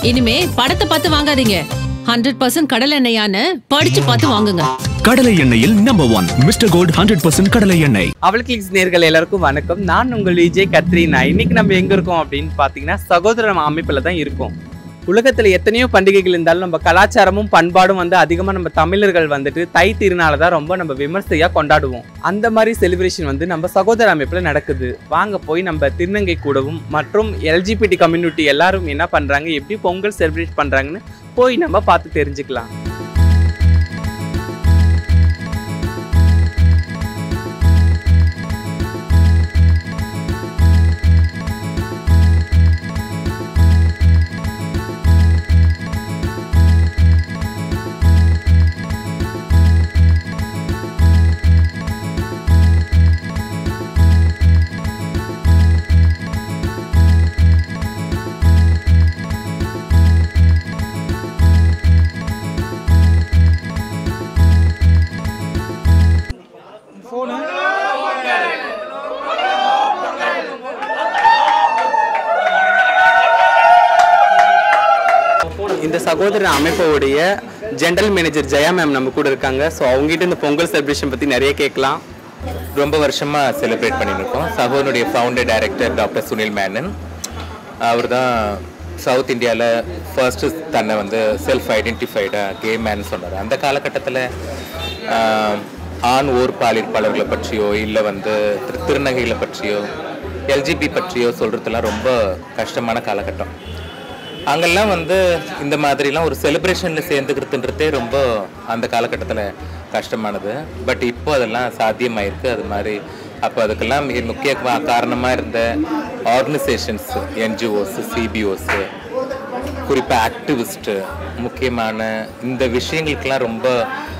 இனிமே படத்தை பார்த்து வாங்காதீங்க ஹண்ட்ரட் பர்சன்ட் கடல் எண்ணெயான்னு படிச்சு பார்த்து வாங்குங்க கடலை எண்ணெயில் number one Mister Gold hundred percent கடலை எண்ணெய் அவள் கிளிக்ஸ் நேர்கள் எல்லாருக்கும் வணக்கம் நான் உங்கள் விஜய் கத்ரீனா இன்னைக்கு நம்ம எங்க இருக்கோம் அப்படின்னு பார்த்தீங்கன்னா சகோதர அமைப்பில் தான் இருக்கோம் உலகத்தில் எத்தனையோ பண்டிகைகள் இருந்தாலும் நம்ம கலாச்சாரமும் பண்பாடும் வந்து அதிகமாக நம்ம தமிழர்கள் வந்துட்டு தை திருநாளை தான் ரொம்ப நம்ம விமர்சையாக கொண்டாடுவோம் அந்த மாதிரி செலிப்ரேஷன் வந்து நம்ம சகோதர அமைப்பில் நடக்குது வாங்க போய் நம்ம திருநங்கை கூடவும் மற்றும் எல்ஜிபிடி கம்யூனிட்டி எல்லாரும் என்ன பண்ணுறாங்க எப்படி பொங்கல் செலிப்ரேட் பண்ணுறாங்கன்னு போய் நம்ம பார்த்து தெரிஞ்சுக்கலாம் இந்த சகோதர அமைப்போடைய ஜெனரல் மேனேஜர் ஜெயா மேம் நம்ம கூட இருக்காங்க ஸோ அவங்ககிட்ட இந்த பொங்கல் செலிப்ரேஷன் பற்றி நிறைய கேட்கலாம் ரொம்ப வருஷமா செலிப்ரேட் பண்ணிட்டு இருக்கோம் சகோனுடைய founder director doctor Sunil Menon அவர் தான் சவுத் இந்தியாவில் ஃபர்ஸ்ட்டு தன்னை வந்து செல்ஃப் ஐடென்டிஃபைடாக கே மேன் சொன்னார் அந்த காலகட்டத்தில் ஆண் ஓர் பாலிற்பாளர்களை பற்றியோ இல்லை வந்து திரு திருநகைகளை பற்றியோ எல்ஜிபி பற்றியோ சொல்கிறதுலாம் ரொம்ப கஷ்டமான காலகட்டம் அங்கெல்லாம் வந்து இந்த மாதிரிலாம் ஒரு செலிப்ரேஷனில் சேர்ந்துக்கிறதுன்றதே ரொம்ப அந்த காலகட்டத்தில் கஷ்டமானது பட் இப்போ அதெல்லாம் சாத்தியமாயிருக்கு அது மாதிரி அப்போ அதுக்கெல்லாம் மிக முக்கிய கா- காரணமா இருந்த ஆர்கனைசேஷன்ஸ் என்ஜிஓஸ் சிபிஓஸ் குறிப்பாக ஆக்டிவிஸ்ட்டு முக்கியமான இந்த விஷயங்களுக்கெல்லாம் ரொம்ப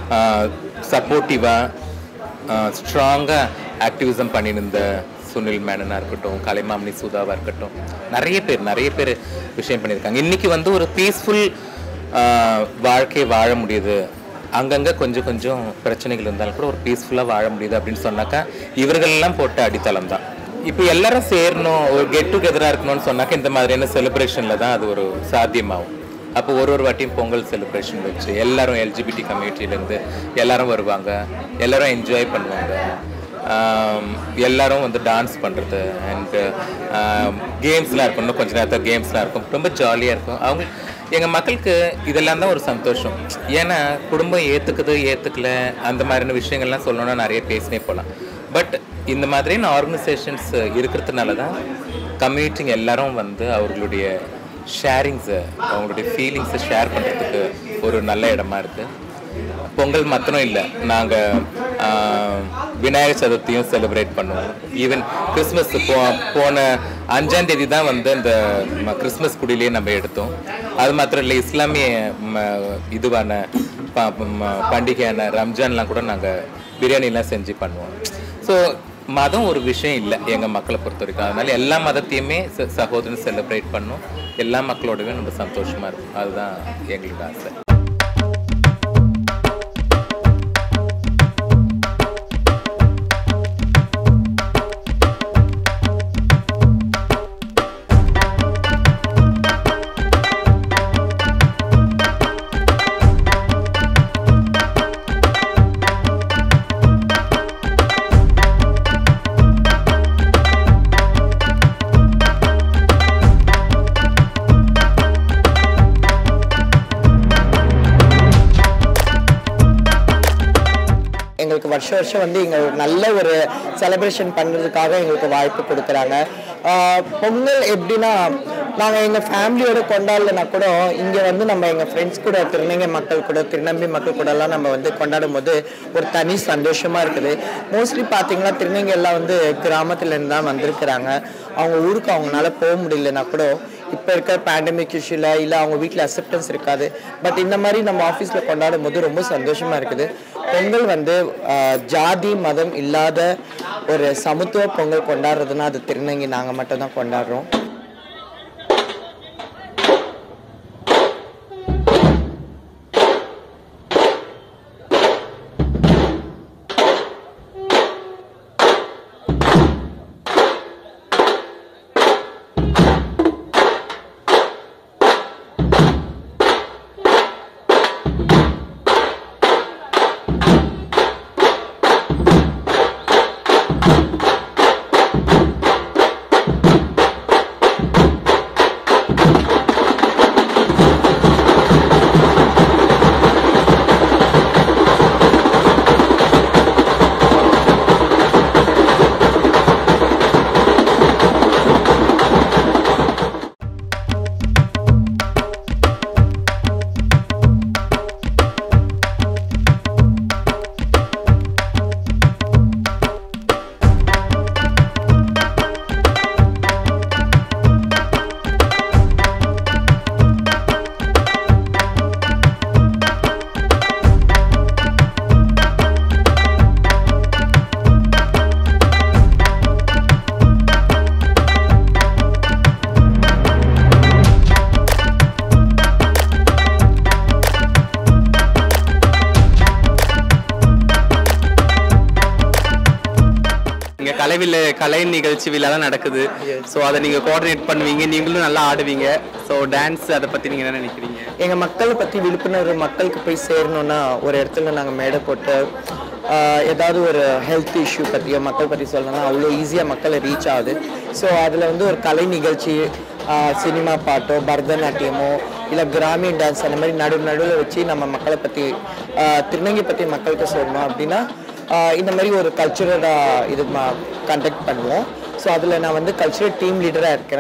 சப்போர்ட்டிவாக ஸ்ட்ராங்காக ஆக்டிவிசம் பண்ணியிருந்த சுனில் மேனனாக இருக்கட்டும் கலைமாமணி சுதாவாக இருக்கட்டும் நிறைய பேர் நிறைய பேர் விஷயம் பண்ணியிருக்காங்க இன்னைக்கு வந்து ஒரு பீஸ்ஃபுல் வாழ்க்கை வாழ முடியுது அங்கங்கே கொஞ்சம் கொஞ்சம் பிரச்சனைகள் இருந்தாலும் கூட ஒரு பீஸ்ஃபுல்லாக வாழ முடியுது அப்படின்னு சொன்னாக்கா இவர்களெல்லாம் போட்ட அடித்தளம் தான் இப்போ எல்லாரும் சேரணும் ஒரு கெட் டுகெதராக இருக்கணும்னு சொன்னாக்கா இந்த மாதிரியான செலிப்ரேஷனில் தான் அது ஒரு சாத்தியமாகும் அப்போ ஒரு ஒரு வாட்டியும் பொங்கல் செலிப்ரேஷன் வச்சு எல்லாரும் எல்ஜிபிடி கம்யூனிட்டிலேருந்து எல்லாரும் வருவாங்க எல்லாரும் என்ஜாய் பண்ணுவாங்க ஆம், எல்லாரும் வந்து டான்ஸ் பண்ணுறது அண்டு கேம்ஸ்லாம் இருக்கும் இன்னும் கொஞ்ச நேரத்தில் கேம்ஸ்லாம் இருக்கும் ரொம்ப ஜாலியாக இருக்கும் அவங்க எங்கள் மக்களுக்கு இதெல்லாம் தான் ஒரு சந்தோஷம் ஏன்னா குடும்பம் ஏற்றுக்குது ஏற்றுக்கல அந்த மாதிரியான விஷயங்கள்லாம் சொல்லணும்னா நிறைய பேசினே போகலாம் பட் இந்த மாதிரியான ஆர்கனைசேஷன்ஸ் இருக்கிறதுனால தான் கம்யூனிட்டிங்க எல்லாரும் வந்து அவர்களுடைய ஷேரிங்ஸை அவங்களுடைய ஃபீலிங்ஸை ஷேர் பண்ணுறதுக்கு ஒரு நல்ல இடமா இருக்குது பொங்கல் மாத்திரம் இல்லை நாங்கள் விநாயகர் சதுர்த்தியும் செலிப்ரேட் பண்ணுவோம் ஈவன் கிறிஸ்மஸ் போ போன அஞ்சாம் தேதி தான் வந்து இந்த ம- கிறிஸ்மஸ் குடியிலே நம்ம எடுத்தோம் அது மாத்திரம் இல்லை இஸ்லாமிய ம, இதுவான ப- ம- பண்டிகையான ரம்ஜான்லாம் கூட நாங்கள் பிரியாணிலாம் செஞ்சு பண்ணுவோம் ஸோ மதம் ஒரு விஷயம் இல்லை எங்கள் மக்களை பொறுத்த வரைக்கும் அதனால எல்லா மதத்தையுமே ச- சகோதரன் செலிப்ரேட் பண்ணும் எல்லா மக்களோடவே நம்ம சந்தோஷமாக இருக்கும் அதுதான் எங்களுக்கு ஆசை எங்களுக்கு வருஷம் வருஷம் வந்து இங்கே ஒரு நல்ல ஒரு செலிப்ரேஷன் பண்ணுறதுக்காக எங்களுக்கு வாய்ப்பு கொடுக்குறாங்க ஆஹ் பொங்கல் எப்படின்னா நாங்கள் எங்கள் ஃபேமிலியோட கொண்டாடலைன்னா கூட இங்கே வந்து நம்ம எங்கள் ஃப்ரெண்ட்ஸ் கூட திருநங்கை மக்கள் கூட திருநம்பி மக்கள் கூடலாம் நம்ம வந்து கொண்டாடும் போது ஒரு தனி சந்தோஷமாக இருக்குது மோஸ்ட்லி பார்த்தீங்கன்னா திருநங்கை எல்லாம் வந்து கிராமத்துலேருந்து தான் வந்திருக்கிறாங்க அவங்க ஊருக்கு அவங்களால போக முடியலன்னா கூட இப்போ இருக்க பேண்டமிக் இஷ்யூல இல்லை அவங்க வீட்டில் அக்செப்டன்ஸ் இருக்காது பட் இந்த மாதிரி நம்ம ஆஃபீஸில் கொண்டாடும் போது ரொம்ப சந்தோஷமாக இருக்குது பொங்கல் வந்து ஆஹ், ஜாதி மதம் இல்லாத ஒரு சமத்துவ பொங்கல் கொண்டாடுறதுன்னா அது திருநங்கி நாங்கள் மட்டும் தான் கொண்டாடுறோம் கலை விழா கலை நிகழ்ச்சி விழாலாம் நடக்குது ஸோ அதை நீங்கள் கோஆர்டினேட் பண்ணுவீங்க நீங்களும் நல்லா ஆடுவீங்க ஸோ டான்ஸ் அதை பற்றி நீங்கள் என்ன நினைக்கிறீங்க எங்கள் மக்களை பற்றி விழிப்புணர்வு மக்களுக்கு போய் சேரணும்னா ஒரு இடத்துல நாங்கள் மேடை போட்டு ஆஹ், ஏதாவது ஒரு ஹெல்த் இஷ்யூ பற்றியோ மக்கள் பற்றி சொல்லணும்னா அவ்வளோ ஈஸியாக மக்களை ரீச் ஆகுது ஸோ அதில் வந்து ஒரு கலை நிகழ்ச்சி ஆஹ், சினிமா பாட்டோ பரதநாட்டியமோ இல்லை கிராமியன் டான்ஸ் அந்த மாதிரி நடு நடுவில் வச்சு நம்ம மக்களை பற்றி திருநங்கை பற்றி மக்களுக்கு சொல்லணும் அப்படின்னா ஆஹ், இந்த மாதிரி ஒரு கல்ச்சுரலாக இது கண்டக்ட் பண்ணுவோம் ஸோ அதில் நான் வந்து கல்ச்சுரல் டீம் லீடராக இருக்கிறேன்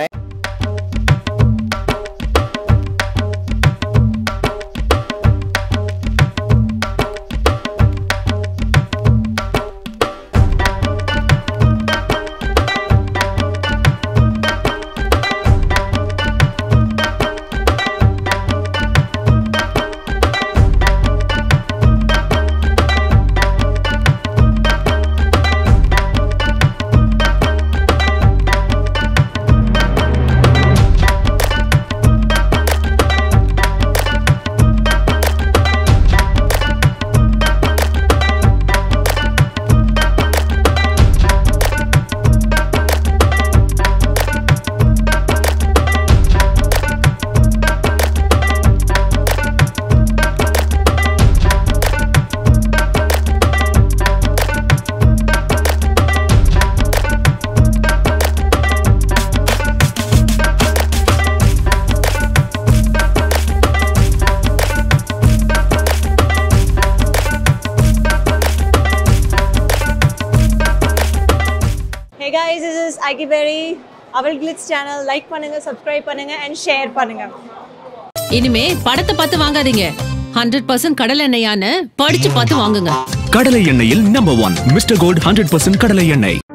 Hey guys, this is Ike Berry. அவள் கிளிட்ஸ் சேனல் லைக் பண்ணுங்க சப்ஸ்கிரைப் பண்ணுங்க அண்ட் ஷேர் பண்ணுங்க இனிமே படத்தை பார்த்து வாங்காதீங்க ஹண்ட்ரட் பர்சன்ட் கடல் எண்ணெயான்னு படிச்சு பார்த்து வாங்குங்க கடலை எண்ணெயில் number one Mister Gold hundred percent கடலை எண்ணெய்